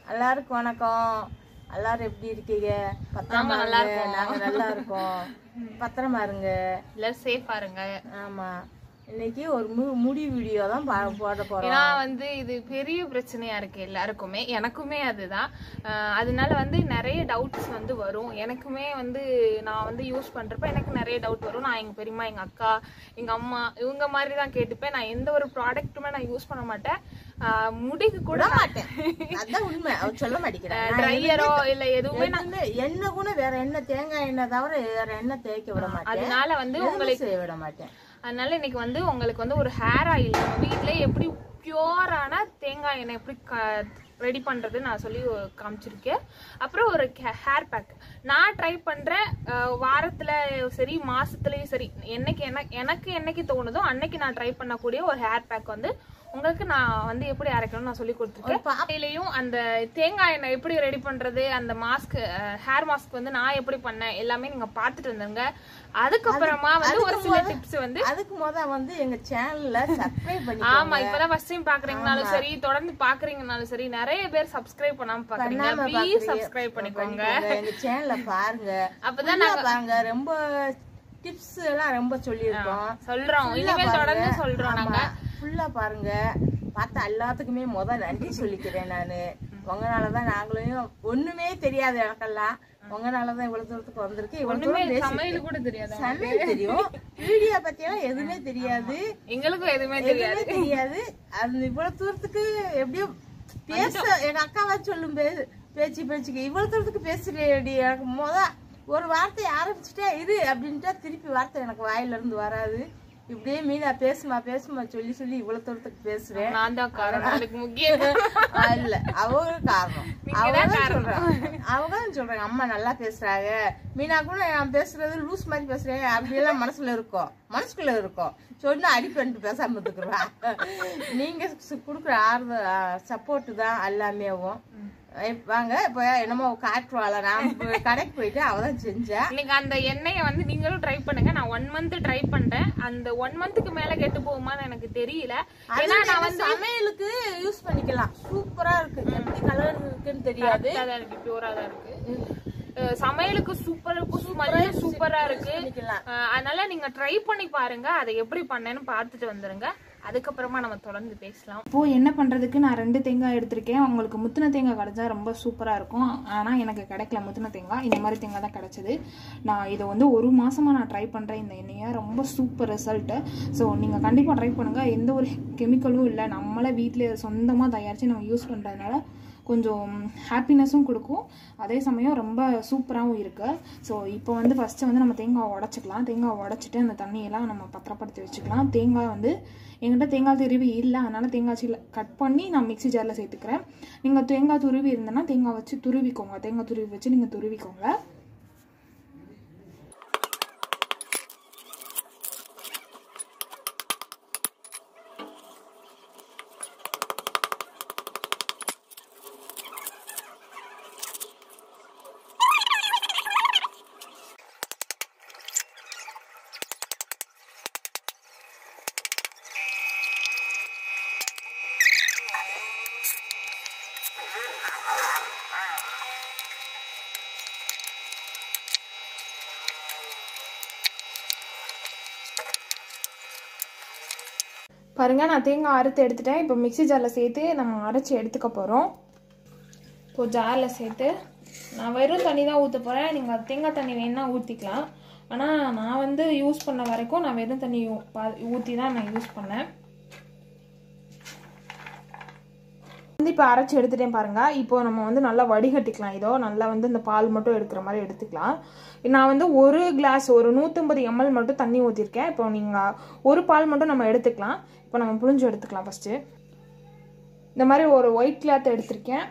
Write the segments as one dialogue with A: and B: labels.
A: எல்லாருக்கும் வணக்கம் எல்லாரும் எப்படி இருக்கீங்க பத்திரமா
B: ஆமா, நல்லா
A: இருங்க
B: இருக்கோம்.
A: நாங்க நல்லா இருக்கோம் பத்திரமா இருங்க
B: எல்லாரும் சேஃபா இருங்க
A: ஆமா இன்னைக்கு ஒரு மு- முடி வீடியோ தான் பா- போட போறோம்
B: ஏன்னா வந்து இது பெரிய பிரச்சனையா இருக்கு எல்லாருக்குமே எனக்குமே அதுதான் ஆஹ் அதனால வந்து நிறைய டவுட்ஸ் வந்து வரும் எனக்குமே வந்து நான் வந்து யூஸ் பண்றப்ப எனக்கு நிறைய டவுட் வரும் நான் எங்க பெரியம்மா எங்க அக்கா எங்க அம்மா இவங்க மாதிரி தான் கேட்டுப்பேன் நான் எந்த ஒரு ப்ராடக்ட்டுமே நான் யூஸ் பண்ண மாட்டேன் ஆஹ் முடிக்கு கூட
A: விட மாட்டேன் அதான் உண்மை அவர் சொல்ல மாட்டேங்கிறேன்
B: ட்ரையரோ இல்ல எதுவுமே நான்
A: எதுவுமே எண்ணெய் கூட வேற எண்ணெய் தேங்காய் எண்ணெய் தவிர வேற எண்ணெய் தேய்க்க விட மாட்டேன்
B: அதனால வந்து
A: எதுவும் செய்ய விட மாட்டேன்
B: அதனால இன்னைக்கு வந்து உங்களுக்கு வந்து ஒரு ஹேர் ஆயில் நம்ம வீட்ல எப்படி பியூரான தேங்காய் எண்ணெய் எப்படி ரெடி பண்றது நான் சொல்லி காமிச்சிருக்கேன் அப்புறம் ஒரு ஹேர் பேக் நான் ட்ரை பண்றேன் அஹ், வாரத்துல சரி மாசத்துலயும் சரி என்னைக்கு எனக்கு எனக்கு என்னைக்கு தோணுதோ அன்னைக்கு நான் ட்ரை பண்ணக்கூடிய ஒரு ஹேர் பேக் வந்து உங்களுக்கு நான் வந்து எப்படி அரைக்கணும்னு நான் சொல்லி கொடுத்துருக்கேன் பாப்பையிலையும் அந்த தேங்காய் எண்ணெய் எப்படி ரெடி பண்றது அந்த மாஸ்க் ஹேர் மாஸ்க் வந்து நான் எப்படி பண்ணேன் எல்லாமே நீங்க பார்த்துட்டு வந்துருங்க அதுக்கப்புறமா வந்து ஒரு சில டிப்ஸ் வந்து
A: அதுக்கு முத வந்து எங்க சேனல்ல சப்ஸ்கிரைப் பண்ணி
B: ஆமா இப்பதான் ஃபர்ஸ்ட் டைம் பாக்குறீங்கனாலும் சரி தொடர்ந்து பாக்குறீங்கனாலும் சரி நிறைய பேர் சப்ஸ்கிரைப் பண்ணாம பாக்குறீங்க
A: பண்ணாம
B: ப்ளீஸ்
A: பாக்குறீங்க.
B: சப்ஸ்கிரைப் பண்ணிக்கோங்க
A: பண்ணிக்கோங்க. எங்க சேனல்ல பாருங்க
B: அப்பதான்
A: full ஆ பாருங்க ரொம்ப டிப்ஸ் எல்லாம் ரொம்ப சொல்லியிருக்கோம்
B: சொல்றோம் இனிமேல் தொடர்ந்து சொல்றோம் நாங்க
A: ஃபுல்லா பாருங்க பார்த்தா எல்லாத்துக்குமே முத நன்றி சொல்லிக்கிறேன் நானு உங்களாலதான் நாங்களும் ஒண்ணுமே தெரியாது எனக்கெல்லாம் உங்களாலதான் இவ்வளவு தூரத்துக்கு வந்திருக்கு இவ்வளவு
B: ஒண்ணுமே
A: தூரம் பேசி
B: சமையல் கூட தெரியாது
A: சமையல் தெரியும் வீடியோ பத்தியெல்லாம் எதுவுமே தெரியாது
B: எங்களுக்கும் எதுவுமே தெரியாது
A: எதுவுமே தெரியாது அந்த இவ்வளவு தூரத்துக்கு எப்படியோ பேச எங்க அக்காவா சொல்லும் பே- பேச்சு பேச்சுக்கு இவ்வளவு தூரத்துக்கு பேசுறேடி எனக்கு முத ஒரு வார்த்தை ஆரம்பிச்சுட்டே இது அப்படின்ட்டா திருப்பி வார்த்தை எனக்கு வாயில இருந்து வராது இப்படியே மீனா பேசுமா பேசுமா சொல்லி சொல்லி இவ்வளவு தூரத்துக்கு பேசுறேன்
B: நான் தான் காரணம் அதுக்கு முக்கியம்
A: ஆ, இல்ல அவங்க காரணம் அவங்க தான் சொல்றாங்க அவங்க தான் சொல்றாங்க அம்மா நல்லா பேசுறாங்க மீனா கூட நான் பேசுறது லூஸ் மாதிரி பேசுறேன் அப்படி எல்லாம் மனசுல இருக்கும் மனசுக்குள்ள இருக்கும் சொன்னா அடி பண்ணிட்டு பேசாம இருந்துக்குறா நீங்க சு- குடுக்குற ஆறுதல் சப்போர்ட் தான் எல்லாமேவும் இப்ப வாங்க இப்ப என்னமோ காட்டுவாள நான் இப்ப கடைக்கு போயிட்டு அவ தான் செஞ்சா
B: இன்னைக்கு அந்த எண்ணெயை வந்து நீங்களும் ட்ரை பண்ணுங்க நான் ஒன் மந்த் ட்ரை பண்றேன் அந்த ஒன் மந்த்துக்கு மேல கெட்டு போகுமான்னு எனக்கு தெரியல ஏன்னா நான் வந்து
A: சமையலுக்கு யூஸ் பண்ணிக்கலாம் சூப்பரா இருக்கு எப்படி கலர் இருக்குன்னு தெரியாது
B: கரெக்டா தான் இருக்கு பியூரா தான் இருக்கு அஹ் சமையலுக்கு சூப்பர் இருக்கும் ஸ்மெல்லும் சூப்பரா இருக்கு
A: பண்ணிக்கலாம்
B: அஹ் அதனால நீங்க ட்ரை பண்ணி பாருங்க அதை எப்படி பண்ணேன்னு பார்த்துட்டு வந்துருங்க அதுக்கப்புறமா நம்ம தொடர்ந்து பேசலாம்
C: இப்போ என்ன பண்ணுறதுக்கு நான் ரெண்டு தேங்காய் எடுத்திருக்கேன் உங்களுக்கு முத்தின தேங்காய் கிடைச்சா ரொம்ப சூப்பராக இருக்கும் ஆனால் எனக்கு கிடைக்கல முத்தின தேங்காய் இந்த மாதிரி தேங்காய் தான் கிடைச்சது நான் இதை வந்து ஒரு மாசமா நான் ட்ரை பண்ணுறேன் இந்த எண்ணெயை ரொம்ப சூப்பர் ரிசல்ட்டு ஸோ நீங்கள் கண்டிப்பாக ட்ரை பண்ணுங்கள் எந்த ஒரு கெமிக்கலும் இல்லை நம்மளே வீட்டில் சொந்தமாக தயாரித்து நம்ம யூஸ் பண்ணுறதுனால கொஞ்சம் ஹாப்பினஸும் கொடுக்கும் அதே சமயம் ரொம்ப சூப்பராகவும் இருக்குது ஸோ இப்போ வந்து ஃபஸ்ட்டு வந்து நம்ம தேங்காய் உடச்சிக்கலாம் தேங்காய் உடச்சிட்டு அந்த தண்ணியெல்லாம் நம்ம பத்திரப்படுத்தி வச்சுக்கலாம் தேங்காய் வந்து என்கிட்ட தேங்காய் துருவி இல்லை அதனால் தேங்காய் சீல கட் பண்ணி நான் மிக்ஸி ஜாரில் சேர்த்துக்கிறேன் நீங்கள் தேங்காய் துருவி இருந்தேன்னா தேங்காய் வச்சு துருவிக்கோங்க தேங்காய் துருவி வச்சு நீங்கள் துருவிக்கோங்க பாருங்க நான் தேங்காய் அறுத்து எடுத்துட்டேன் இப்போ மிக்ஸி ஜாரில் சேர்த்து நம்ம அரைச்சி எடுத்துக்க போகிறோம் இப்போ ஜாரில் சேர்த்து நான் வெறும் தண்ணி தான் ஊற்ற போகிறேன் நீங்கள் தேங்காய் தண்ணி வேணா ஊற்றிக்கலாம் ஆனால் நான் வந்து யூஸ் பண்ண வரைக்கும் நான் வெறும் தண்ணி ஊற்றி தான் நான் யூஸ் பண்ணேன் வந்து இப்போ அரைச்சி எடுத்துட்டேன் பாருங்க இப்போ நம்ம வந்து நல்லா வடிகட்டிக்கலாம் இதோ நல்லா வந்து இந்த பால் மட்டும் எடுக்கிற மாதிரி எடுத்துக்கலாம் நான் வந்து ஒரு கிளாஸ் ஒரு நூற்றம்பது எம்எல் மட்டும் தண்ணி ஊற்றிருக்கேன் இப்போ நீங்கள் ஒரு பால் மட்டும் நம்ம எடுத்துக்கலாம் இப்போ நம்ம புழிஞ்சு எடுத்துக்கலாம் ஃபஸ்ட்டு இந்த மாதிரி ஒரு ஒயிட் கிளாத் எடுத்திருக்கேன்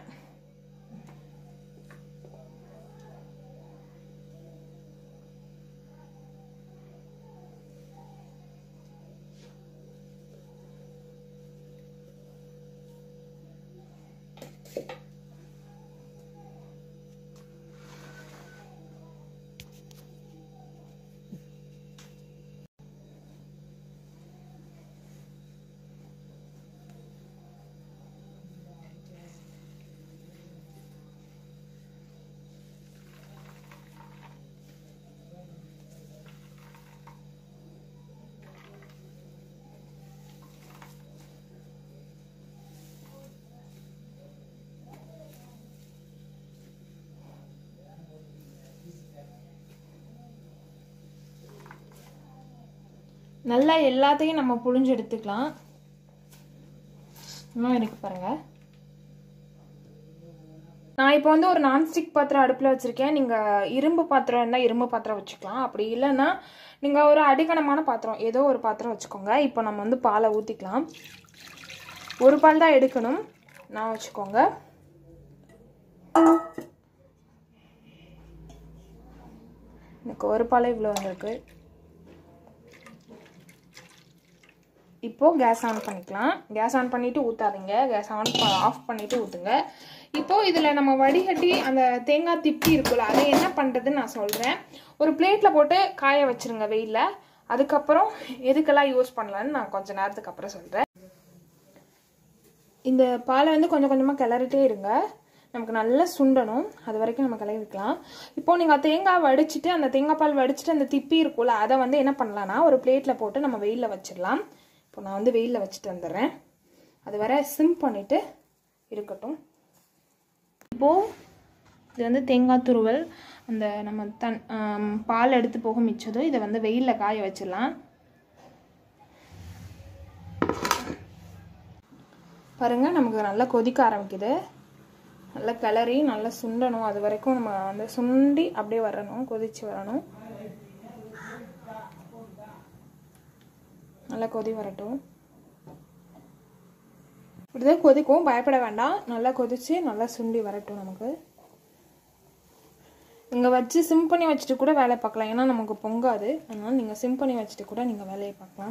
C: நல்லா எல்லாத்தையும் நம்ம புழிஞ்சு எடுத்துக்கலாம் இன்னும் இருக்கு பாருங்க நான் இப்போ வந்து ஒரு நான்ஸ்டிக் பாத்திரம் அடுப்பில் வச்சுருக்கேன் நீங்கள் இரும்பு பாத்திரம் இருந்தால் இரும்பு பாத்திரம் வச்சுக்கலாம் அப்படி இல்லைன்னா நீங்கள் ஒரு அடிகனமான பாத்திரம் ஏதோ ஒரு பாத்திரம் வச்சுக்கோங்க இப்போ நம்ம வந்து பாலை ஊற்றிக்கலாம் ஒரு பால் தான் எடுக்கணும் நான் வச்சுக்கோங்க எனக்கு ஒரு பால் இவ்வளோ வந்திருக்கு இப்போது கேஸ் ஆன் பண்ணிக்கலாம் கேஸ் ஆன் பண்ணிவிட்டு ஊற்றாதீங்க கேஸ் ஆன் ஆஃப் பண்ணிவிட்டு ஊற்றுங்க இப்போது இதில் நம்ம வடிகட்டி அந்த தேங்காய் திப்பி இருக்குல்ல அதை என்ன பண்ணுறதுன்னு நான் சொல்கிறேன் ஒரு பிளேட்டில் போட்டு காய வச்சுருங்க வெயிலில் அதுக்கப்புறம் எதுக்கெல்லாம் யூஸ் பண்ணலான்னு நான் கொஞ்சம் நேரத்துக்கு அப்புறம் சொல்கிறேன் இந்த பாலை வந்து கொஞ்சம் கொஞ்சமாக கிளறிட்டே இருங்க நமக்கு நல்லா சுண்டணும் அது வரைக்கும் நம்ம கிளறிக்கலாம் இப்போ நீங்கள் தேங்காய் வடிச்சிட்டு அந்த தேங்காய் பால் வடிச்சிட்டு அந்த திப்பி இருக்கும்ல அதை வந்து என்ன பண்ணலாம்னா ஒரு பிளேட்டில் போட்டு நம்ம வெயிலில் வச்சிடலாம் இப்போ நான் வந்து வெயிலில் வச்சுட்டு வந்துடுறேன் அது வர சிம் பண்ணிவிட்டு இருக்கட்டும் இப்போது இது வந்து தேங்காய் துருவல் அந்த நம்ம தன் ஆம், பால் எடுத்து போக மிச்சதும் இதை வந்து வெயிலில் காய வச்சிடலாம் பாருங்கள் நமக்கு நல்லா கொதிக்க ஆரம்பிக்குது நல்லா கிளறி நல்லா சுண்டணும் அது வரைக்கும் நம்ம வந்து சுண்டி அப்படியே வரணும் கொதிச்சு வரணும் நல்லா கொதி வரட்டும் இப்படிதான் கொதிக்கும் பயப்பட வேண்டாம் நல்லா கொதிச்சு நல்லா சுண்டி வரட்டும் நமக்கு இங்கே வச்சு சிம் பண்ணி வச்சுட்டு கூட வேலையை பார்க்கலாம் ஏன்னா நமக்கு பொங்காது அதனால நீங்கள் சிம் பண்ணி வச்சுட்டு கூட நீங்கள் வேலையை பார்க்கலாம்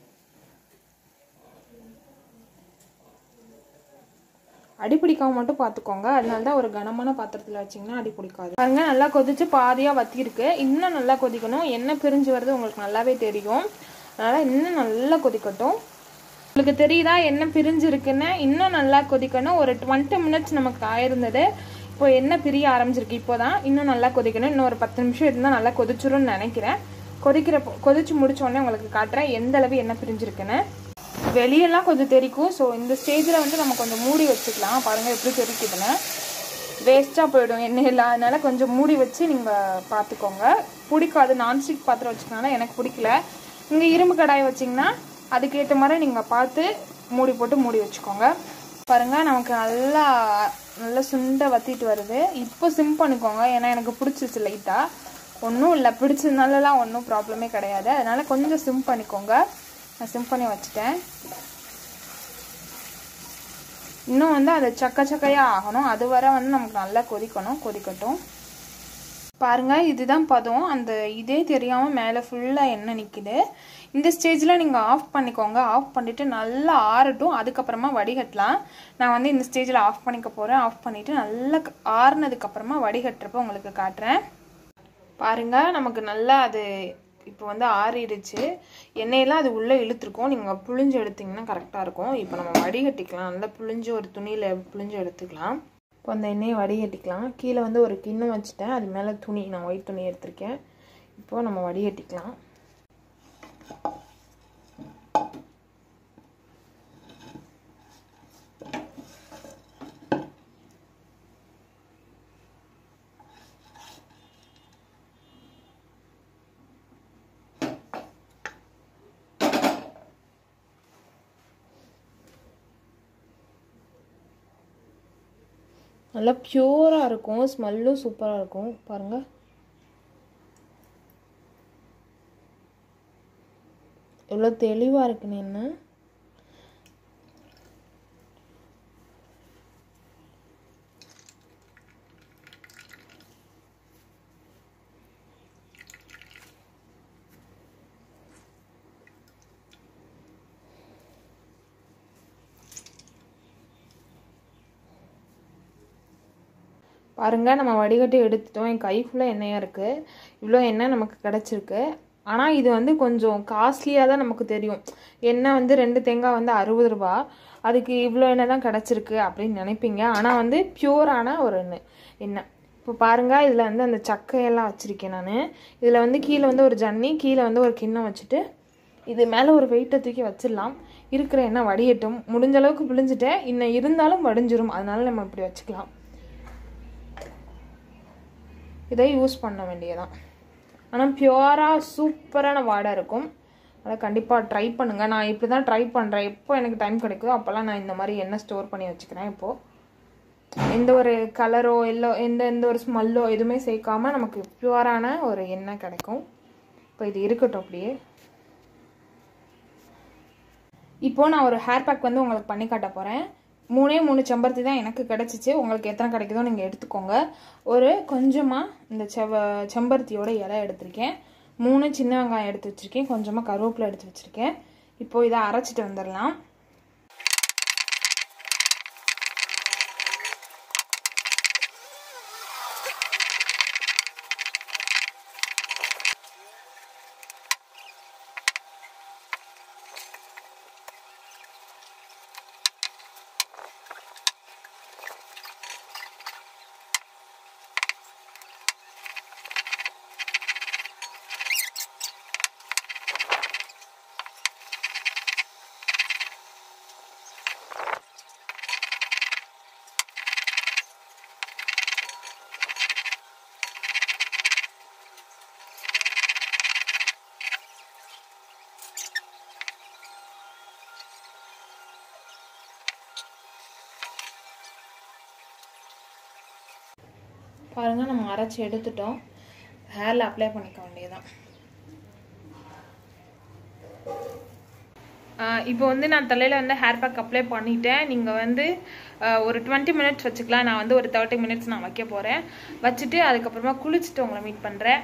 C: அடி பிடிக்காம மட்டும் பார்த்துக்கோங்க அதனால தான் ஒரு கனமான பாத்திரத்தில் வச்சிங்கன்னா அடி பிடிக்காது பாருங்க நல்லா கொதிச்சு பாதியாக வத்திருக்கு இன்னும் நல்லா கொதிக்கணும் எண்ணெய் பிரிஞ்சு வருது உங்களுக்கு நல்லாவே தெரியும் அதனால் இன்னும் நல்லா கொதிக்கட்டும் உங்களுக்கு தெரியுதா எண்ணெய் பிரிஞ்சு இருக்குன்னு இன்னும் நல்லா கொதிக்கணும் ஒரு டுவெண்ட்டி மினிட்ஸ் நமக்கு ஆயிருந்தது இப்போ எண்ணெய் பிரிய ஆரம்பிச்சிருக்கு இப்போ தான் இன்னும் நல்லா கொதிக்கணும் இன்னும் ஒரு பத்து நிமிஷம் இருந்தால் நல்லா கொதிச்சிரும்னு நினைக்கிறேன் கொதிக்கிற கொதிச்சு முடிச்ச உடனே உங்களுக்கு காட்டுறேன் எந்த அளவு எண்ணெய் பிரிஞ்சிருக்குன்னு வெளியெல்லாம் கொஞ்சம் தெரிக்கும் ஸோ இந்த ஸ்டேஜில் வந்து நம்ம கொஞ்சம் மூடி வச்சுக்கலாம் பாருங்கள் எப்படி தெரிக்குதுன்னு வேஸ்ட்டாக போயிடும் எண்ணெயெல்லாம் அதனால கொஞ்சம் மூடி வச்சு நீங்கள் பார்த்துக்கோங்க பிடிக்காது நான்ஸ்டிக் பாத்திரம் வச்சுக்கனால எனக்கு பிடிக்கல இங்கே இரும்பு கடாய் வச்சிங்கன்னா அதுக்கேற்ற மாதிரி நீங்கள் பார்த்து மூடி போட்டு மூடி வச்சுக்கோங்க பாருங்கள் நமக்கு நல்லா நல்லா சுண்ட வத்திட்டு வருது இப்போ சிம் பண்ணிக்கோங்க ஏன்னா எனக்கு பிடிச்சிச்சு லைட்டாக ஒன்றும் இல்லை பிடிச்சதுனாலலாம் ஒன்றும் ப்ராப்ளமே கிடையாது அதனால கொஞ்சம் சிம் பண்ணிக்கோங்க நான் சிம் பண்ணி வச்சுட்டேன் இன்னும் வந்து அது சக்க சக்கையாக ஆகணும் அது வரை வந்து நமக்கு நல்லா கொதிக்கணும் கொதிக்கட்டும் பாருங்க இதுதான் பதம் அந்த இதே தெரியாமல் மேலே ஃபுல்லாக எண்ணெய் நிற்குது இந்த ஸ்டேஜில் நீங்கள் ஆஃப் பண்ணிக்கோங்க ஆஃப் பண்ணிவிட்டு நல்லா ஆறட்டும் அதுக்கப்புறமா வடிகட்டலாம் நான் வந்து இந்த ஸ்டேஜில் ஆஃப் பண்ணிக்க போகிறேன் ஆஃப் பண்ணிவிட்டு நல்லா ஆறுனதுக்கப்புறமா வடிகட்டுறப்ப உங்களுக்கு காட்டுறேன் பாருங்க நமக்கு நல்லா அது இப்போ வந்து ஆறிடுச்சு எண்ணெயெல்லாம் அது உள்ளே இழுத்துருக்கும் நீங்கள் புழிஞ்சு எடுத்தீங்கன்னா கரெக்டாக இருக்கும் இப்போ நம்ம வடிகட்டிக்கலாம் நல்லா புழிஞ்சு ஒரு துணியில் புழிஞ்சு எடுத்துக்கலாம் இப்போ அந்த எண்ணெயை வடிகட்டிக்கலாம் கீழே வந்து ஒரு கிண்ணம் வச்சுட்டேன் அது மேலே துணி நான் ஒயிட் துணி எடுத்திருக்கேன் இப்போ நம்ம வடிகட்டிக்கலாம் நல்லா பியூராக இருக்கும் ஸ்மெல்லும் சூப்பராக இருக்கும் பாருங்கள் எவ்வளோ தெளிவாக இருக்குன்னு என்ன பாருங்க நம்ம வடிகட்டி எடுத்துட்டோம் என் கை ஃபுல்லாக எண்ணெயாக இருக்குது இவ்வளோ எண்ணெய் நமக்கு கிடச்சிருக்கு ஆனால் இது வந்து கொஞ்சம் காஸ்ட்லியாக தான் நமக்கு தெரியும் எண்ணெய் வந்து ரெண்டு தேங்காய் வந்து அறுபது ரூபா அதுக்கு இவ்வளோ எண்ணெய் தான் கிடச்சிருக்கு அப்படின்னு நினைப்பீங்க ஆனால் வந்து பியூரான ஒரு எண்ணெய் எண்ணெய் இப்போ பாருங்கள் இதில் வந்து அந்த சக்கையெல்லாம் வச்சுருக்கேன் நான் இதில் வந்து கீழே வந்து ஒரு ஜன்னி கீழே வந்து ஒரு கிண்ணம் வச்சுட்டு இது மேலே ஒரு வெயிட்டை தூக்கி வச்சிடலாம் இருக்கிற எண்ணெய் வடியட்டும் முடிஞ்ச அளவுக்கு பிழிஞ்சிட்டேன் இன்னும் இருந்தாலும் வடிஞ்சிரும் அதனால நம்ம இப்படி வச்சுக்கலாம் இதை யூஸ் பண்ண வேண்டியதான் ஆனால் பியூராக சூப்பரான வாடை இருக்கும் அதனால் கண்டிப்பாக ட்ரை பண்ணுங்கள் நான் இப்படி தான் ட்ரை பண்ணுறேன் எப்போ எனக்கு டைம் கிடைக்குதோ அப்போல்லாம் நான் இந்த மாதிரி எண்ணெய் ஸ்டோர் பண்ணி வச்சுக்கிறேன் இப்போது எந்த ஒரு கலரோ எல்லோ எந்த எந்த ஒரு ஸ்மெல்லோ எதுவுமே சேர்க்காம நமக்கு பியூரான ஒரு எண்ணெய் கிடைக்கும் இப்போ இது இருக்கட்டும் அப்படியே இப்போது நான் ஒரு ஹேர் பேக் வந்து உங்களுக்கு பண்ணி காட்ட போகிறேன் மூணே மூணு செம்பருத்தி தான் எனக்கு கிடச்சிச்சு உங்களுக்கு எத்தனை கிடைக்குதோ நீங்கள் எடுத்துக்கோங்க ஒரு கொஞ்சமாக இந்த செவ செம்பருத்தியோட இலை எடுத்திருக்கேன் மூணு சின்ன வெங்காயம் எடுத்து வச்சுருக்கேன் கொஞ்சமாக கருவேப்பிலை எடுத்து வச்சுருக்கேன் இப்போ இதை அரைச்சிட்டு வந்துடலாம் பாருங்கள் நம்ம அரைச்சி எடுத்துட்டோம் ஹேரில் அப்ளை பண்ணிக்க வேண்டியதுதான் இப்போ வந்து நான் தலையில் வந்து ஹேர் பேக் அப்ளை பண்ணிட்டேன் நீங்கள் வந்து ஆஹ், ஒரு டுவெண்ட்டி மினிட்ஸ் வச்சுக்கலாம் நான் வந்து ஒரு தேர்ட்டி மினிட்ஸ் நான் வைக்க போகிறேன் வச்சுட்டு அதுக்கப்புறமா குளிச்சுட்டு உங்களை மீட் பண்ணுறேன்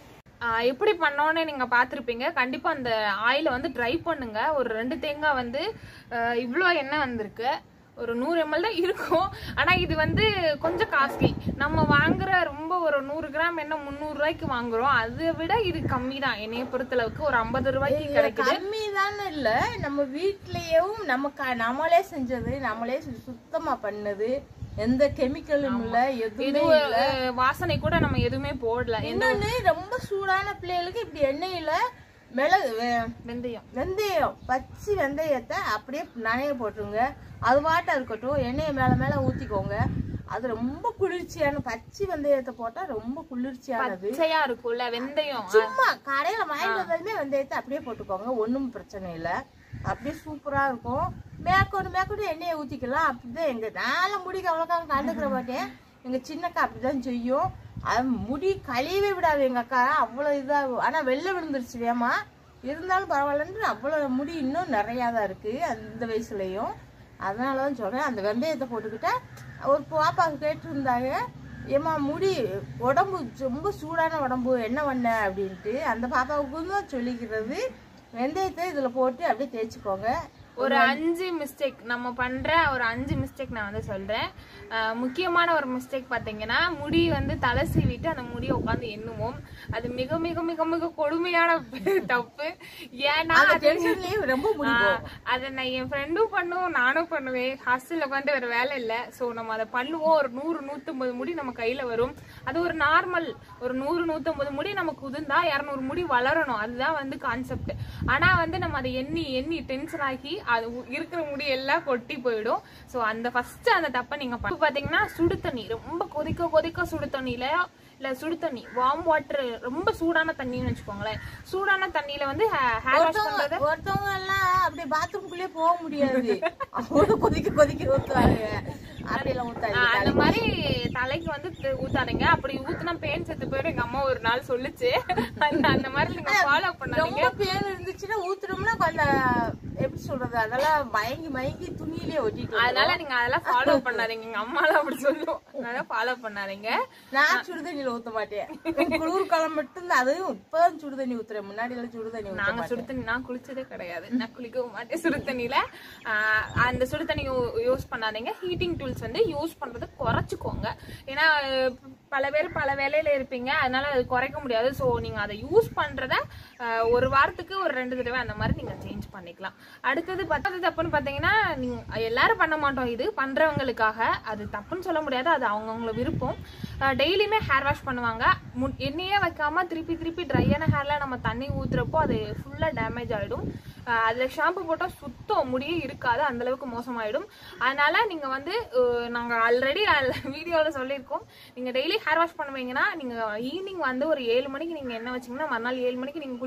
C: எப்படி பண்ணோன்னு நீங்கள் பார்த்துருப்பீங்க கண்டிப்பாக அந்த ஆயிலை வந்து ட்ரை பண்ணுங்க ஒரு ரெண்டு தேங்காய் வந்து இவ்வளோ எண்ணெய் வந்திருக்கு ஒரு நூறு எம்எல் தான் இருக்கும் ஆனால் இது வந்து கொஞ்சம் காஸ்ட்லி நம்ம வாங்குற ரொம்ப ஒரு நூறு கிராம் எண்ணெய் முந்நூறு ரூபாய்க்கு வாங்குறோம் அதை விட இது கம்மி தான் என்னைய பொறுத்தளவுக்கு ஒரு ஐம்பது ரூபாய்க்கு கிடைக்குது
A: கம்மி தானே இல்ல நம்ம வீட்லயும் நம்ம க- நம்மளே செஞ்சது நம்மளே சு- சுத்தமா பண்ணது எந்த கெமிக்கலும் இல்ல
B: இது
A: எதுவுமே இல்ல
B: அஹ், வாசனை கூட நம்ம எதுவுமே போடல
A: இன்னொன்னு ரொம்ப சூடான பிள்ளைகளுக்கு இப்படி எண்ணெயில மிளகு வெ-
B: வெந்தயம்
A: வெந்தயம் பச்சை வெந்தயத்தை அப்படியே நனைய போட்டுருங்க அது வாட்டா இருக்கட்டும் எண்ணெயை மேல மேல ஊத்திக்கோங்க அது ரொம்ப குளிர்ச்சியான பச்சை வெந்தயத்தை போட்டா ரொம்ப குளிர்ச்சியானது
B: பச்சையா இருக்கும்ல வெந்தயம்
A: சும்மா கடையில வாங்கிட்டு வந்ததுமே வெந்தயத்தை அப்படியே போட்டுக்கோங்க ஒண்ணும் பிரச்சனை இல்ல அப்படியே சூப்பரா இருக்கும் மேற்கொண்டு மேற்கொண்டு எண்ணெயை ஊத்திக்கலாம் அப்படிதான் எங்க நாள முடிக்கு அவ்வளோக்கா கண்டுக்கிற மாட்டேன் எங்க சின்னக்கா அப்படிதான் செய்யும் அது முடி கழியவே விடாது எங்க அக்கா அவ்வளவு இதா ஆனா வெளில விழுந்துருச்சு வேமா இருந்தாலும் பரவாயில்லன்னு அவ்வளவு முடி இன்னும் நிறையா தான் இருக்கு அந்த வயசுலயும் அதனால தான் சொல்றேன் அந்த வெந்தயத்தை போட்டுக்கிட்டா ஒரு பாப்பா கேட்டிருந்தாங்க ஏம்மா முடி உடம்பு ரொம்ப சூடான உடம்பு என்ன பண்ண அப்படின்ட்டு அந்த பாப்பாவுக்கு தான் சொல்லிக்கிறது வெந்தயத்தை இதில் போட்டு அப்படியே தேய்ச்சிக்கோங்க
B: ஒரு அஞ்சு மிஸ்டேக் நம்ம பண்ற ஒரு அஞ்சு மிஸ்டேக் நான் வந்து சொல்றேன் அஹ் முக்கியமான ஒரு மிஸ்டேக் பாத்தீங்கன்னா முடி வந்து தலை சீவிட்டு அந்த முடியை உட்காந்து எண்ணுவோம் அது மிக மிக மிக மிக கொடுமையான தப்பு ஏன்னா
A: அந்த
B: அது-
A: டென்ஷன்லயே ரொம்ப முடி
B: ஆ,
A: போகும்.
B: அதை நான் என் ஃப்ரெண்டும் பண்ணுவோம் நானும் பண்ணுவேன் ஹாஸ்டல்ல உட்காந்து வேற வேலை இல்லை ஸோ நம்ம அதை பண்ணுவோம் ஒரு நூறு நூற்றம்பது முடி நம்ம கையில வரும் அது ஒரு நார்மல் ஒரு நூறு நூற்றம்பது முடி நமக்கு உதிர்ந்தா இரநூறு முடி வளரணும் அதுதான் வந்து கான்செப்ட் ஆனா வந்து நம்ம அதை எண்ணி எண்ணி டென்ஷன் ஆகி அது உ- இருக்கிற முடி எல்லாம் கொட்டி போயிடும் ஸோ அந்த ஃபர்ஸ்ட் அந்த தப்பை நீங்க பண்ண- இப்ப பாத்தீங்கன்னா சுடு தண்ணி ரொம்ப கொதிக்க கொதிக்க சுடு தண்ணியில இல்ல சுடு தண்ணி வார்ம் வாட்டர் ரொம்ப சூடான தண்ணின்னு வச்சுக்கோங்களேன் சூடான தண்ணியில வந்து ஹேர் வாஷ் பண்றது
A: ஒருத்தவங்க ஒருத்தவங்க எல்லாம் அப்படியே பாத்ரூம்குள்ளே போக முடியாது அவ்வளவு கொதிக்க கொதிக்க ஊத்துவாங்க அப்படியெல்லாம்
B: ஆ,
A: ஊத்தாது
B: அந்த மாதிரி தலைக்கு வந்து து- ஊத்தாதீங்க அப்படி ஊத்துனா பேன் செத்து போயிடும் எங்க அம்மா ஒரு நாள் சொல்லுச்சு அந்த அந்த மாதிரி நீங்க ஃபாலோ பண்ணாதீங்க
A: ரொம்ப பேன் இருந்துச்சுன்னா ஊத்துனோம்னா கொஞ்சம் எப்படி சொல்றது அதெல்லாம் மயங்கி மயங்கி துணியிலே ஒட்டிட்டு வந்துரும்.
B: அதனால நீங்க அதெல்லாம் ஃபாலோ பண்ணாதீங்க எங்க அம்மாலாம் அப்படி சொல்லும் அதனால ஃபாலோ பண்ணாதீங்க
A: நான் சுடு தண்ணியில ஊத்த மாட்டேன் குளிர் காலம் மட்டும்தான் அதுவும் இப்பதான் சுடு தண்ணி ஊத்துறேன் முன்னாடி எல்லாம் சுடு தண்ணி ஊத்த
B: நாங்க சுடு தண்ணி நான் குளிச்சதே கிடையாது நான் குளிக்கவும் மாட்டேன் சுடு தண்ணியில ஆ, அந்த சுடு தண்ணி யூஸ் பண்ணாதீங்க ஹீட்டிங் டூல்ஸ் வந்து யூஸ் பண்றது குறைச்சிக்கோங்க ஏன்னா அஹ், பல பேர் பல வேலையில இருப்பீங்க அதனால அது குறைக்க முடியாது ஸோ நீங்க அதை யூஸ் பண்றத அஹ், ஒரு வாரத்துக்கு ஒரு ரெண்டு தடவை அந்த மாதிரி நீங்க சேஞ்ச் பண்ணிக்கலாம் அடுத்தது பத்தாவது தப்புன்னு பாத்தீங்கன்னா நீங்க எல்லாரும் பண்ண மாட்டோம் இது பண்றவங்களுக்காக அது தப்புன்னு சொல்ல முடியாது அது அவங்கவுங்கள விருப்பம் டெய்லியுமே ஹேர் வாஷ் பண்ணுவாங்க மு- எண்ணெயே வைக்காம திருப்பி திருப்பி ட்ரையான ஹேர்ல நம்ம தண்ணி ஊத்துறப்போ அது ஃபுல்லா டேமேஜ் ஆயிடும் அஹ் அதுல ஷாம்பு போட்டா சுத்தம் முடியே இருக்காது அந்த அளவுக்கு மோசமாயிடும் அதனால நீங்க வந்து அஹ் நாங்க ஆல்ரெடி வீடியோல சொல்லியிருக்கோம் நீங்க டெய்லி ஹேர் வாஷ் பண்ணுவீங்கன்னா நீங்க ஈவினிங் வந்து ஒரு ஏழு மணிக்கு நீங்க என்ன வச்சீங்கன்னா மறுநாள் ஏழு மணிக்கு நீங்க குளி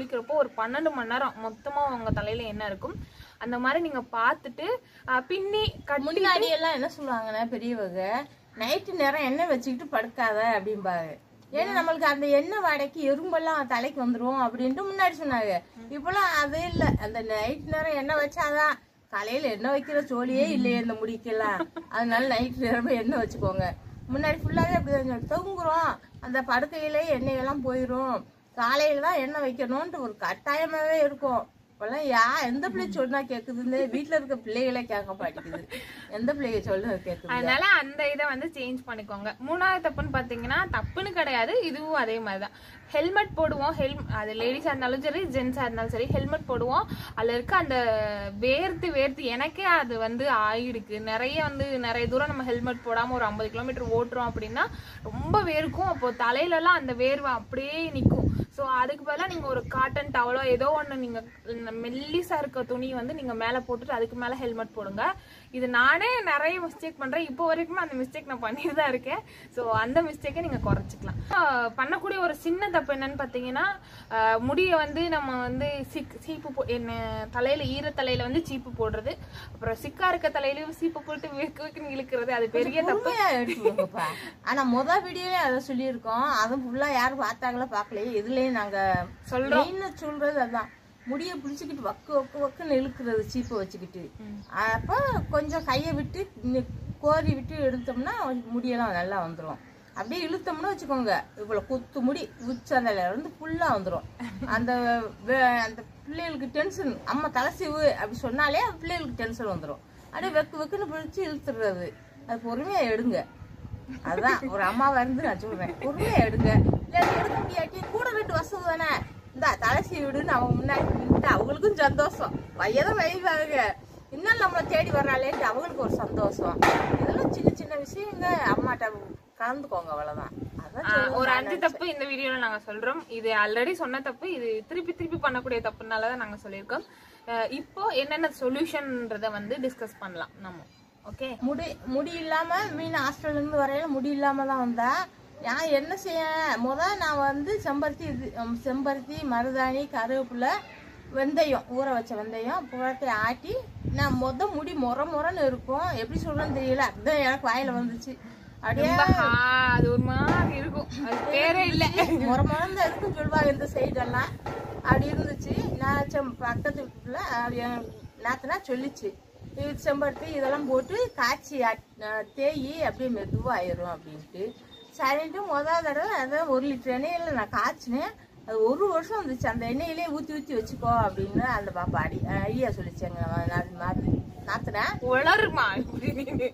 B: குளிக்கிறப்போ ஒரு பன்னெண்டு மணி நேரம் மொத்தமா உங்க தலையில எண்ணெய் இருக்கும் அந்த மாதிரி நீங்க பார்த்துட்டு அஹ், பின்னி கட்டி
A: முன்னாடி எல்லாம் என்ன சொல்லுவாங்கன்னா பெரியவங்க நைட்டு நேரம் எண்ணெய் வச்சுக்கிட்டு படுக்காத அப்படிம்பாங்க ஏன்னா நம்மளுக்கு அந்த எண்ணெய் வாடைக்கு எறும்பெல்லாம் தலைக்கு வந்துரும் அப்படின்ட்டு முன்னாடி சொன்னாங்க இப்பெல்லாம் அது இல்ல அந்த நைட் நேரம் எண்ணெய் வச்சாதான் காலையில எண்ணெய் வைக்கிற சோழியே இல்லையே இந்த முடிக்கலாம் அதனால நைட் நேரமே எண்ணெய் வச்சுக்கோங்க முன்னாடி ஃபுல்லாவே அப்படிதான் தூங்குறோம் அந்த படுக்கையிலே எண்ணெய் எல்லாம் போயிரும் காலையில தான் எண்ணெய் வைக்கணும்ன்ட்டு ஒரு கட்டாயமாவே இருக்கும் இப்பெல்லாம் யா எந்த பிள்ளை சொன்னா கேக்குதுன்னு வீட்டுல இருக்க பிள்ளைகளே கேட்க மாட்டேங்குது எந்த பிள்ளைங்க சொல்ல கேக்குது
B: அதனால அந்த இதை வந்து சேஞ்ச் பண்ணிக்கோங்க மூணாவது தப்புன்னு பாத்தீங்கன்னா தப்புன்னு கிடையாது இதுவும் அதே மாதிரிதான் ஹெல்மெட் போடுவோம் ஹெல் அது லேடிஸா இருந்தாலும் சரி ஜென்ஸா இருந்தாலும் சரி ஹெல்மெட் போடுவோம் அதுல இருக்க அந்த வேர்த்து வேர்த்து எனக்கே அது வந்து ஆயிருக்கு நிறைய வந்து நிறைய தூரம் நம்ம ஹெல்மெட் போடாம ஒரு ஐம்பது கிலோமீட்டர் ஓட்டுறோம் அப்படின்னா ரொம்ப வேர்க்கும் அப்போ தலையில எல்லாம் அந்த வேர்வை அப்படியே நிக்கும் ஸோ அதுக்கு பதிலாக நீங்கள் ஒரு காட்டன் டவலோ ஏதோ ஒன்று நீங்கள் மெல்லிசா இருக்க துணி வந்து நீங்கள் மேலே போட்டுட்டு அதுக்கு மேலே ஹெல்மெட் போடுங்க இது நானே நிறைய மிஸ்டேக் பண்ணுறேன் இப்போ வரைக்கும் அந்த மிஸ்டேக் நான் பண்ணிட்டு தான் இருக்கேன் ஸோ அந்த மிஸ்டேக்கை நீங்கள் குறைச்சிக்கலாம் ஆஹ் பண்ணக்கூடிய ஒரு சின்ன தப்பு என்னன்னு பார்த்தீங்கன்னா ஆஹ் முடியை வந்து நம்ம வந்து சிக் சீப்பு போ என்ன தலையில் ஈர தலையில் வந்து சீப்பு போடுறது அப்புறம் சிக்கா இருக்க தலையிலையும் சீப்பு போட்டு வெக்கு வெக்குன்னு இழுக்கிறது அது பெரிய தப்பு
A: உண்மையா எடுத்துக்கோங்கப்பா ஆனா முத வீடியோவே அதை சொல்லியிருக்கோம் அதுவும் ஃபுல்லா யாரும் பார்த்தாங்களோ பார்க்கலையே இதுலயும் நாங்க
B: சொல்றோம்.
A: மெயினா சொல்றது அதான் முடிய பிடிச்சிக்கிட்டு வக்கு வக்கு வக்குன்னு இழுக்கிறது சீப்பை வச்சுக்கிட்டு அப்ப கொஞ்சம் கையை விட்டு நி- கோரி விட்டு எடுத்தோம்னா முடியெல்லாம் நல்லா வந்துரும் அப்படியே இழுத்தோம்னா வச்சுக்கோங்க இவ்வளவு குத்து முடி உச்சந்தலையில இருந்து ஃபுல்லா வந்துரும் அந்த வே- அந்த பிள்ளைகளுக்கு டென்ஷன் அம்மா தலை சீவு அப்படி சொன்னாலே அந்த பிள்ளைகளுக்கு டென்ஷன் வந்துரும் அப்படியே வெக்கு வெக்குன்னு பிடிச்சி இழுத்துடுறது அது பொறுமையா எடுங்க அதான் ஒரு அம்மாவா இருந்து நான் சொல்றேன் பொறுமையா எடுங்க இல்ல அது எடுக்க முடியாட்டி கூட ரெண்டு வசதி தானே இந்த தலை சீவிடுன்னு அவங்க முன்னாடி நின்னுட்டு அவங்களுக்கும் சந்தோஷம் வயதும் வைவாங்க இன்னும் நம்மளை தேடி வர்றாளேன்ட்டு அவங்களுக்கு ஒரு சந்தோஷம் இதெல்லாம் சின்ன சின்ன விஷயங்க அம்மாட்ட கலந்துக்கோங்க அவ்வளவுதான் அதான்
B: ஆஹ்
A: சொல்லுவேன்
B: ஒரு
A: நான்
B: அஞ்சு தப்பு இந்த வீடியோல நாங்க சொல்றோம் இது ஆல்ரெடி சொன்ன தப்பு இது திருப்பி திருப்பி பண்ணக்கூடிய தப்புனால தான் நாங்க சொல்லியிருக்கோம் அஹ் இப்போ என்னென்ன சொல்யூஷன்றத வந்து டிஸ்கஸ் பண்ணலாம் நம்ம ஓகே
A: முடி முடி இல்லாம மீன் ஹாஸ்டல்ல இருந்து வரையில முடி இல்லாம தான் வந்தா நான் என்ன செய்ய முத நான் வந்து செம்பருத்தி இது உம், செம்பருத்தி மருதாணி கருவேப்பிலை வெந்தயம் ஊற வச்ச வெந்தயம் புழத்தை ஆட்டி நான் முத முடி முற முறன்னு இருக்கும் எப்படி சொல்றேன்னு தெரியல அதுதான் எனக்கு வாயில வந்துச்சு அப்படியே
B: ரொம்ப ஹா- அது ஒரு மாதிரி இருக்கும் அது பேரே இல்ல
A: முற முறந்த இருக்குன்னு சொல்லுவாங்க இந்த சைடெல்லாம் அப்படி இருந்துச்சு நான் செம் பக்கத்து வீட்டுல அப்படி என் நாத்தனா சொல்லிச்சு இது செம்பருத்தி இதெல்லாம் போட்டு காய்ச்சி ஆட்- அஹ் தேயி அப்படியே மெதுவாயிரும் அப்படின்ட்டு சரின்ட்டு முதல் தடவை அதான் ஒரு லிட்டர் எண்ணெயில நான் காய்ச்சினேன் அது ஒரு வருஷம் வந்துச்சு அந்த எண்ணெயிலே ஊற்றி ஊற்றி வச்சுக்கோ அப்படின்னு அந்த பாப்பா அடி ஐயா சொல்லிச்சாங்க நாத்து நாத்துனா
B: உளருமா இப்படி நீனு.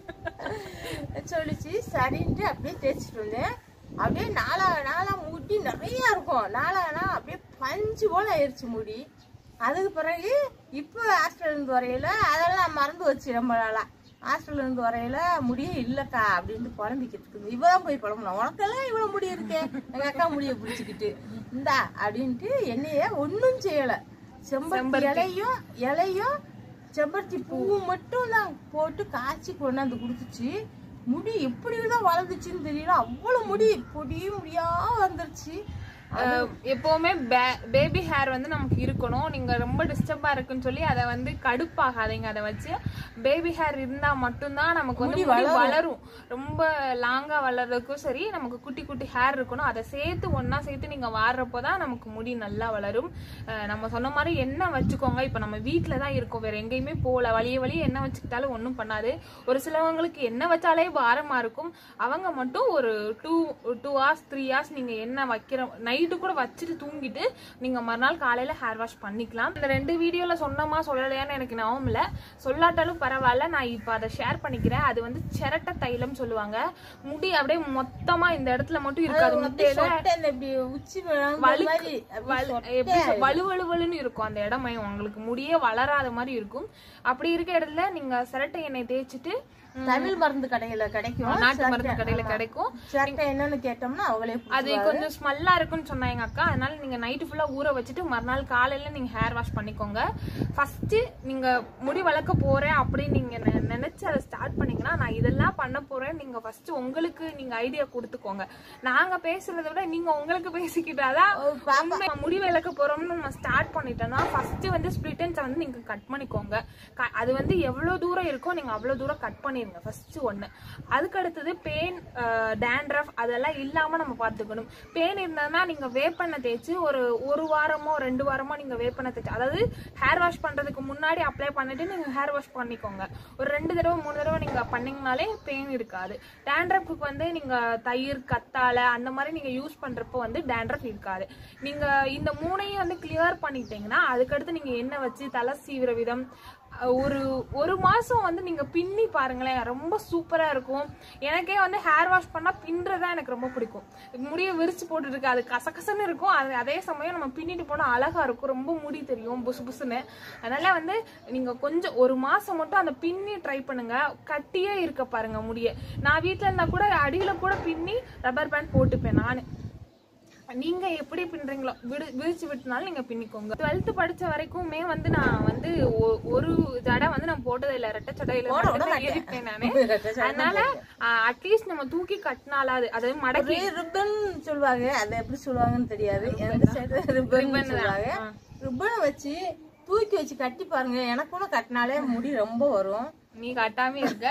A: சொல்லிச்சு சரின்ட்டு அப்படியே தேய்ச்சிட்டு வந்தேன் அப்படியே நாளா நாளா முடி நிறைய இருக்கும் நாளா நாள் அப்படியே பஞ்சு போல ஆயிடுச்சு முடி அதுக்கு பிறகு இப்போ ஹாஸ்டல் இருந்து வரையில அதெல்லாம் மறந்து வச்சு ரொம்ப நாளா ஹாஸ்டல்ல இருந்து வரையில முடியே இல்லக்கா அப்படின்ட்டு புலம்பிக்கிட்டு இருக்குது இவதான் போய் புலம்புனா உனக்கெல்லாம் இவ்வளவு முடி இருக்கே எங்க அக்கா முடிய பிடிச்சிக்கிட்டு இந்தா அப்படின்ட்டு என்னைய ஒன்றும் செய்யல செம்பருத்தி இலையும் இலையும் செம்பருத்தி பூவும் மட்டும் நான் போட்டு காய்ச்சி கொண்டாந்து கொடுத்துச்சு முடி எப்படிதான் வளர்ந்துச்சுன்னு தெரியல அவ்வளவு முடி பொடி முடியா வந்துருச்சு
B: அஹ் எப்பவுமே பேபி ஹேர் வந்து நமக்கு இருக்கணும் நீங்க ரொம்ப டிஸ்டர்பா இருக்குன்னு சொல்லி அதை வந்து கடுப்பாகாதீங்க அதை வச்சு பேபி ஹேர் இருந்தா மட்டும்தான் நமக்கு வந்து முடி வளரும் ரொம்ப லாங்கா வளர்றதுக்கும் சரி நமக்கு குட்டி குட்டி ஹேர் இருக்கணும் அதை சேர்த்து ஒண்ணா சேர்த்து நீங்க வாடுறப்போதான் நமக்கு முடி நல்லா வளரும் அஹ் நம்ம சொன்ன மாதிரி எண்ணெய் வச்சுக்கோங்க இப்ப நம்ம வீட்ல தான் இருக்கோம் வேற எங்கேயுமே போகல வழிய வழிய எண்ணெய் வச்சுக்கிட்டாலும் ஒன்றும் பண்ணாது ஒரு சிலவங்களுக்கு எண்ணெய் வச்சாலே பாரமா இருக்கும் அவங்க மட்டும் ஒரு two two hours three hours நீங்க எண்ணெய் வைக்கிற நைட்டு கூட வச்சுட்டு தூங்கிட்டு நீங்க மறுநாள் காலையில ஹேர் வாஷ் பண்ணிக்கலாம் இந்த ரெண்டு வீடியோல சொன்னமா சொல்லலையான்னு எனக்கு ஞாபகம் இல்ல சொல்லாட்டாலும் பரவாயில்ல நான் இப்ப அதை ஷேர் பண்ணிக்கிறேன் அது வந்து சிரட்டை தைலம் சொல்லுவாங்க முடி அப்படியே மொத்தமா இந்த இடத்துல மட்டும் இருக்காது முட்டையில
A: சொட்டை இந்த இப்படி உச்சி விழுந்த மாதிரி அப்படி
B: வலு-
A: சொட்டை
B: எப்படி சொல்- வலு வலு வலுன்னு இருக்கும் அந்த இடமே உங்களுக்கு முடியே வளராத மாதிரி இருக்கும் அப்படி இருக்க இடத்துல நீங்க சிரட்டை எண்ணெய் தேய்ச்சிட்டு
A: தமிழ் மருந்து கடையில கிடைக்கும்
B: நாட்டு மருந்து கடையில கிடைக்கும்
A: சட்டை என்னன்னு கேட்டோம்னா அவங்களே
B: அது கொஞ்சம் ஸ்மெல்லா இருக்குன்னு சொன்னா எங்க அக்கா அதனால நீங்க நைட்டு ஃபுல்லா ஊற வச்சுட்டு மறுநாள் காலையில நீங்க ஹேர் வாஷ் பண்ணிக்கோங்க ஃபர்ஸ்ட் நீங்க முடி வளர்க்க போறேன் அப்படின்னு நீங்க நெ- நினைச்சு அதை ஸ்டார்ட் பண்ணீங்கன்னா நான் இதெல்லாம் பண்ண போறேன் நீங்க ஃபர்ஸ்ட் உங்களுக்கு நீங்க ஐடியா கொடுத்துக்கோங்க நாங்க பேசுறதை விட நீங்க உங்களுக்கு பேசிக்கிட்டாதான் உண்மை. முடி வளர்க்க போறோம்னு நம்ம ஸ்டார்ட் பண்ணிட்டோம்னா ஃபர்ஸ்ட் வந்து ஸ்பிளிட்டன்ஸை வந்து நீங்க கட் பண்ணிக்கோங்க க- அது வந்து எவ்வளவு தூரம் இருக்கோ நீங்க அவ்வளவு தூரம் கட் பண்ணிருங்க ஃபர்ஸ்ட் ஒண்ணு அதுக்கு அடுத்தது பெயின் டேண்ட்ரஃப் அதெல்லாம் இல்லாம நம்ம பார்த்துக்கணும் பெயின் இருந்ததுன்னா நீங்க வேப்பெண்ணெய் தேய்ச்சி ஒரு ஒரு வாரமோ ரெண்டு வாரமோ நீங்க வேப்பெண்ணெய் தேய்ச்சி அதாவது ஹேர் வாஷ் பண்றதுக்கு முன்னாடி அப்ளை பண்ணிட்டு நீங்க ஹேர் வாஷ் பண்ணிக்கோங்க ஒரு ரெண்டு தடவை மூணு தடவை நீங்க பண்ணீங்கனாலே பெயின் இருக்காது டேண்ட்ரஃபுக்கு வந்து நீங்க தயிர் கத்தாழை அந்த மாதிரி நீங்க யூஸ் பண்றப்போ வந்து டேண்ட்ரஃப் இருக்காது நீங்க இந்த மூணையும் வந்து கிளியர் பண்ணிட்டீங்கன்னா அதுக்கடுத்து நீங்க எண்ணெய் வச்சு தலை சீவிர விதம் அஹ் ஒரு ஒரு மாசம் வந்து நீங்க பின்னி பாருங்களேன் ரொம்ப சூப்பரா இருக்கும் எனக்கே வந்து ஹேர் வாஷ் பண்ணா பின்றதா எனக்கு ரொம்ப பிடிக்கும் முடிய விரிச்சு போட்டுட்டு இருக்கு அது கசகசன்னு இருக்கும் அது அதே சமயம் நம்ம பின்னிட்டு போனா அழகா இருக்கும் ரொம்ப முடி தெரியும் புசு புசுன்னு அதனால வந்து நீங்க கொஞ்சம் ஒரு மாசம் மட்டும் அந்த பின்னி ட்ரை பண்ணுங்க கட்டியே இருக்க பாருங்க முடிய நான் வீட்ல இருந்தா கூட அடியில கூட பின்னி ரப்பர் பேண்ட் போட்டுப்பேன் நானு நீங்க எப்படி பின்றீங்களோ விடு விரிச்சு விட்டுனாலும் நீங்க பின்னிக்கோங்க டுவெல்த் படிச்ச வரைக்குமே வந்து நான் வந்து ஒ- ஒரு ஜடை வந்து நான் போட்டதே இல்ல ரெட்டை சடையில
A: போட விட
B: மட்டும்தான்
A: மாட்டேன்.
B: இருப்பேன் நானு
A: ரெட்டை சடை
B: அதனால அட்லீஸ்ட் நம்ம தூக்கி கட்டினாலாது அதாவது மடக்கி
A: ரிப்பன் சொல்லுவாங்க அதை எப்படி சொல்லுவாங்கன்னு தெரியாது எந்த சைடு ரிப்பன் சொல்லுவாங்க ரிப்பனை வச்சு தூக்கி வச்சு கட்டி பாருங்க எனக்கு கூட கட்டினாலே முடி ரொம்ப வரும்
B: நீ கட்டாம இருக்க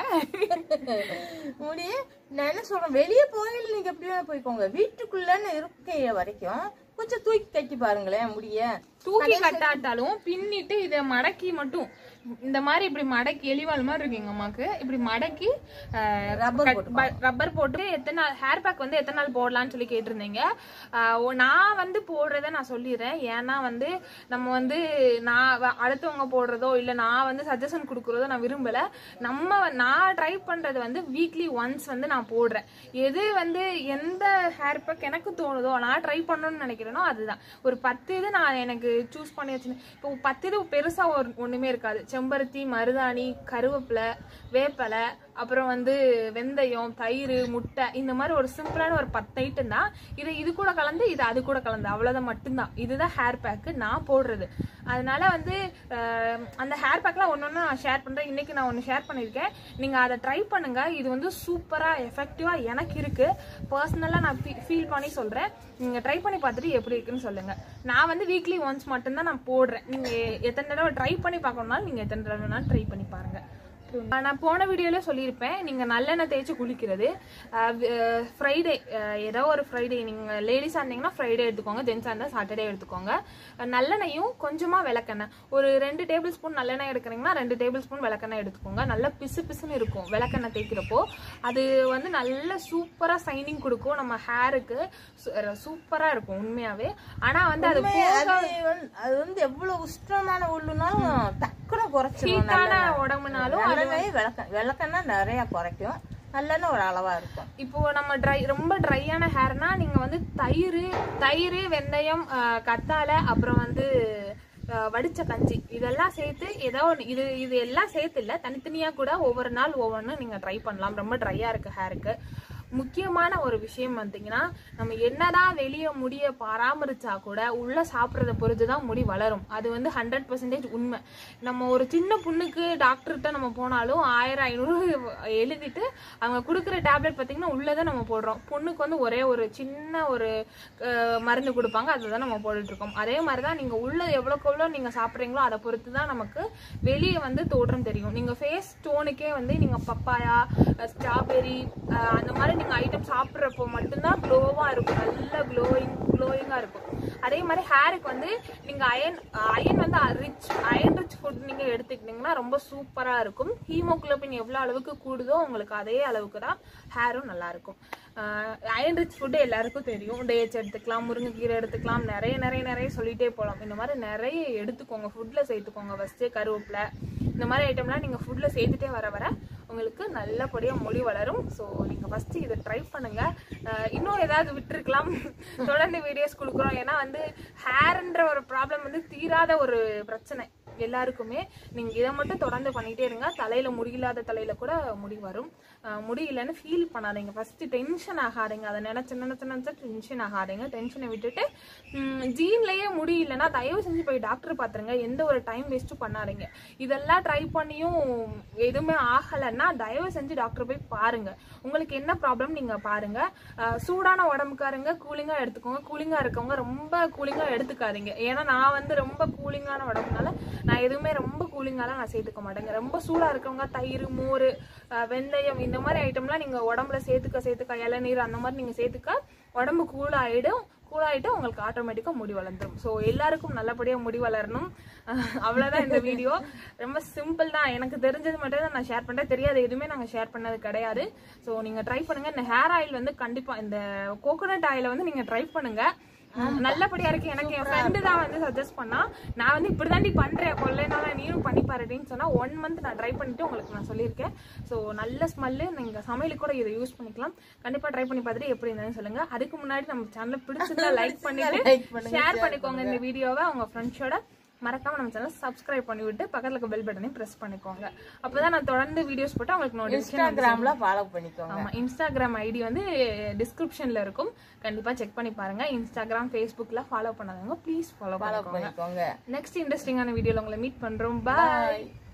A: முடி நான் என்ன சொல்றேன் வெளியே போகையில நீங்க எப்படி வேணா போய்க்கோங்க வீட்டுக்குள்ளன்னு இருக்கைய வரைக்கும் கொஞ்சம் தூக்கி கட்டி பாருங்களேன் முடிய
B: தூக்கி கட்டாட்டாலும் பின்னிட்டு இத மடக்கி மட்டும் இந்த மாதிரி இப்படி மடக்கி எலிவாள் மாதிரி இருக்கு எங்க அம்மாக்கு இப்படி மடக்கி
A: Rubber
B: ரப்பர் போட்டு எத்தனை நாள் ஹேர் பேக் வந்து எத்தனை நாள் போடலாம்னு சொல்லி கேட்டிருந்தீங்க ஆஹ் ஓ- நான் வந்து போடுறத நான் சொல்லிடுறேன் ஏன்னா வந்து நம்ம வந்து நான் வ- அடுத்தவங்க போடுறதோ இல்ல நான் வந்து சஜஷன் கொடுக்கறதோ நான் விரும்பல நம்ம வ- நான் ட்ரை பண்றது வந்து வீக்லி ஒன்ஸ் வந்து நான் போடுறேன் எது வந்து எந்த ஹேர் பேக் எனக்கு தோணுதோ நான் ட்ரை பண்ணணும்னு நினைக்கிறேனோ அதுதான் ஒரு பத்து இது நான் எனக்கு சூஸ் பண்ணி வச்சிருந்தேன் இப்போ பத்து இது பெருசா ஒரு ஒண்ணுமே இருக்காது செம்பருத்தி மருதாணி கருவேப்பிலை வேப்பலை அப்புறம் வந்து வெந்தயம் தயிர் முட்டை இந்த மாதிரி ஒரு சிம்பிளான ஒரு பத்து ஐட்டம் தான் இது இது கூட கலந்து இது அது கூட கலந்து அவ்வளவுதான் மட்டும்தான் இதுதான் ஹேர் பேக்கு நான் போடுறது அதனால வந்து அஹ், அந்த ஹேர் பேக்லாம் ஒன்று ஒன்று நான் ஷேர் பண்றேன் இன்னைக்கு நான் ஒன்று ஷேர் பண்ணியிருக்கேன் நீங்க அதை ட்ரை பண்ணுங்க இது வந்து சூப்பரா எஃபெக்டிவா எனக்கு இருக்கு பர்சனலா நான் ஃபீல் பண்ணி சொல்றேன் நீங்க ட்ரை பண்ணி பார்த்துட்டு எப்படி இருக்குன்னு சொல்லுங்க நான் வந்து வீக்லி ஒன்ஸ் மட்டும்தான் நான் போடுறேன் நீங்க எத்தனை தடவை ட்ரை பண்ணி பார்க்கணும்னாலும் நீங்க எத்தனை தடவை வேணாலும் ட்ரை பண்ணி பாருங்க நான் போன வீடியோல சொல்லியிருப்பேன் நீங்க நல்லெண்ணெய் தேய்ச்சி குளிக்கிறது ஃப்ரைடே ஏதோ ஒரு ஃப்ரைடே நீங்க லேடிஸா இருந்தீங்கன்னா ஃப்ரைடே எடுத்துக்கோங்க ஜென்ஸா இருந்தா சாட்டர்டே எடுத்துக்கோங்க அஹ் நல்லெண்ணெயும் கொஞ்சமா விளக்கெண்ணெய் ஒரு ரெண்டு டேபிள் ஸ்பூன் நல்லெண்ணெய் எடுக்கிறீங்கன்னா ரெண்டு டேபிள் ஸ்பூன் விளக்கெண்ணெய் எடுத்துக்கோங்க நல்லா பிசு பிசுன்னு இருக்கும் விளக்கெண்ணெய் தேய்க்கிறப்போ அது வந்து நல்ல சூப்பரா சைனிங் கொடுக்கும் நம்ம ஹேருக்கு சூப்பரா இருக்கும் உண்மையாவே ஆனா வந்து அது
A: உண்மையா அது வந்து- அது வந்து எவ்வளவு உஷ்ணமான உள்ளுனாலும் டக்குனு குறைச்சிடும்
B: ஹீட்டான உடம்புனாலும்
A: நல்லெண்ணெய் விளக்க விளக்கன்னா நிறைய குறைக்கும் நல்லெண்ணெய் ஒரு அளவா இருக்கும்
B: இப்போ நம்ம ட்ரை ரொம்ப ட்ரையான ஹேர்னா நீங்க வந்து தயிர் தயிர் வெந்தயம் ஆஹ், கத்தாழை அப்புறம் வந்து ஆஹ், வடிச்ச கஞ்சி இதெல்லாம் சேர்த்து ஏதோ ஒன்று இது இது எல்லாம் சேர்த்து இல்ல தனித்தனியா கூட ஒவ்வொரு நாள் ஒவ்வொன்று நீங்க ட்ரை பண்ணலாம் ரொம்ப ட்ரையா இருக்கு ஹேருக்கு முக்கியமான ஒரு விஷயம் பார்த்தீங்கன்னா நம்ம என்னதான் வெளியே முடிய பராமரிச்சா கூட உள்ள சாப்பிட்றத பொறுத்து தான் முடி வளரும் அது வந்து ஹண்ட்ரட் பர்சன்டேஜ் உண்மை நம்ம ஒரு சின்ன புண்ணுக்கு டாக்டர்கிட்ட நம்ம போனாலும் ஆயிரம் ஐநூறு எழுதிட்டு அவங்க கொடுக்குற டேப்லெட் பார்த்தீங்கன்னா உள்ளதான் நம்ம போடுறோம் புண்ணுக்கு வந்து ஒரே ஒரு சின்ன ஒரு அஹ், மருந்து கொடுப்பாங்க அதுதான் நம்ம போட்டுட்டு இருக்கோம் அதே மாதிரி தான் நீங்கள் உள்ள எவ்வளோக்கு எவ்வளோ நீங்கள் சாப்பிட்றீங்களோ அதை பொறுத்து தான் நமக்கு வெளியே வந்து தோற்றம் தெரியும் நீங்கள் ஃபேஸ் டோனுக்கே வந்து நீங்கள் பப்பாயா ஸ்ட்ராபெரி அந்த மாதிரி நீங்கள் ஐட்டம் சாப்பிட்றப்போ மட்டும்தான் க்ளோவாக இருக்கும் நல்ல க்ளோயிங் க்ளோயிங்காக இருக்கும் அதே மாதிரி ஹேருக்கு வந்து நீங்கள் அயன் அயன் வந்து ரிச் அயன் ரிச் ஃபுட் நீங்கள் எடுத்துக்கிட்டிங்கன்னா ரொம்ப சூப்பராக இருக்கும் ஹீமோகுளோபின் எவ்வளோ அளவுக்கு கூடுதோ உங்களுக்கு அதே அளவுக்கு தான் ஹேரும் நல்லா இருக்கும் அயன் ரிச் ஃபுட்டு எல்லாருக்கும் தெரியும் டேட்ஸ் எடுத்துக்கலாம் முருங்கைக்கீரை எடுத்துக்கலாம் நிறைய நிறைய நிறைய சொல்லிட்டே போகலாம் இந்த மாதிரி நிறைய எடுத்துக்கோங்க ஃபுட்டில் சேர்த்துக்கோங்க ஃபஸ்ட்டு கருவேப்பிலை இந்த மாதிரி ஐட்டம்லாம் நீங்கள் ஃபுட்டில் சேர்த்துட்டே வர வர உங்களுக்கு நல்லபடியாக மொழி வளரும் ஸோ நீங்கள் ஃபஸ்ட்டு இதை ட்ரை பண்ணுங்கள் இன்னும் ஏதாவது விட்டுருக்கலாம் தொடர்ந்து வீடியோஸ் கொடுக்குறோம் ஏன்னா வந்து ஹேர்ன்ற ஒரு ப்ராப்ளம் வந்து தீராத ஒரு பிரச்சனை எல்லாருக்குமே நீங்க இதை மட்டும் தொடர்ந்து பண்ணிட்டே இருங்க தலையில முடி இல்லாத தலையில கூட முடி வரும் அஹ் முடி இல்லைன்னு ஃபீல் பண்ணாதீங்க ஃபர்ஸ்ட் டென்ஷன் ஆகாதீங்க அதை நினைச்சு நினைச்சு நினைச்சு டென்ஷன் ஆகாதீங்க டென்ஷனை விட்டுட்டு ஜீன்லயே முடி இல்லைன்னா தயவு செஞ்சு போய் டாக்டர் பாத்துருங்க எந்த ஒரு டைம் வேஸ்ட்டும் பண்ணாதீங்க இதெல்லாம் ட்ரை பண்ணியும் எதுவுமே ஆகலைன்னா தயவு செஞ்சு டாக்டர் போய் பாருங்க உங்களுக்கு என்ன ப்ராப்ளம் நீங்க பாருங்க அஹ் சூடான உடம்புக்காரங்க கூலிங்கா எடுத்துக்கோங்க கூலிங்கா இருக்கவங்க ரொம்ப கூலிங்கா எடுத்துக்காதீங்க ஏன்னா நான் வந்து ரொம்ப கூலிங்கான உடம்புனால நான் எதுவுமே ரொம்ப கூலிங்காலாம் நான் சேர்த்துக்க மாட்டேங்க ரொம்ப சூடா இருக்கவங்க தயிர் மோர் அஹ் வெந்தயம் இந்த மாதிரி ஐட்டம்லாம் நீங்க உடம்புல சேர்த்துக்க சேர்த்துக்க இளநீர் அந்த மாதிரி நீங்க சேர்த்துக்க உடம்பு கூல் ஆயிடும் கூலாயிட்டு உங்களுக்கு ஆட்டோமேட்டிக்காக முடி வளர்ந்துரும் ஸோ எல்லாருக்கும் நல்லபடியாக முடி வளரணும் அஹ் அவ்வளவுதான் இந்த வீடியோ ரொம்ப சிம்பிள் தான் எனக்கு தெரிஞ்சது மட்டும் தான் நான் ஷேர் பண்ணுறேன் தெரியாது எதுவுமே நாங்கள் ஷேர் பண்ணது கிடையாது ஸோ நீங்கள் ட்ரை பண்ணுங்க இந்த ஹேர் ஆயில் வந்து கண்டிப்பாக இந்த கோகோனட் ஆயிலை வந்து நீங்கள் ட்ரை பண்ணுங்க நல்லபடியா இருக்கு எனக்கு என் ஃப்ரெண்டு தான் வந்து சஜஸ்ட் பண்ணா நான் வந்து இப்படி தாண்டி பண்றேன் கொள்ளைனால நீயும் பண்ணி பாருடின்னு சொன்னா ஒன் மந்த் நான் ட்ரை பண்ணிட்டு உங்களுக்கு நான் சொல்லியிருக்கேன் ஸோ நல்ல ஸ்மெல்லு நீங்க சமையலுக்கு கூட இதை யூஸ் பண்ணிக்கலாம் கண்டிப்பா ட்ரை பண்ணி பார்த்துட்டு எப்படி இருந்ததுன்னு சொல்லுங்க அதுக்கு முன்னாடி நம்ம சேனலை பிடிச்சிருந்தா லைக் பண்ணிட்டு
A: Like பண்ணுங்க,
B: ஷேர் பண்ணிக்கோங்க இந்த வீடியோவை உங்க ஃப்ரெண்ட்ஸோட மறக்காம நம்ம சேனல் சப்ஸ்கிரைப் பண்ணி விட்டு பக்கத்துல இருக்க பெல் பட்டனையும் பிரஸ் பண்ணிக்கோங்க அப்பதான் நான் தொடர்ந்து வீடியோஸ் போட்டு உங்களுக்கு நோட்டிஃபிகேஷன்
A: இன்ஸ்டாகிராம்ல ஃபாலோ பண்ணிக்கோங்க
B: ஆமா இன்ஸ்டாகிராம் ஐடி வந்து டிஸ்கிரிப்ஷன்ல இருக்கும் கண்டிப்பா செக் பண்ணி பாருங்க இன்ஸ்டாகிராம் ஃபேஸ்புக்ல ஃபாலோ பண்ணாதவங்க ப்ளீஸ் ஃபாலோ
A: ஃபாலோ
B: பண்ணிக்கோங்க
A: பண்ணிக்கோங்க
B: நெக்ஸ்ட் இன்ட்ரெஸ்டிங்கான வீடியோல உங்களை மீட் பண்றோம் பாய்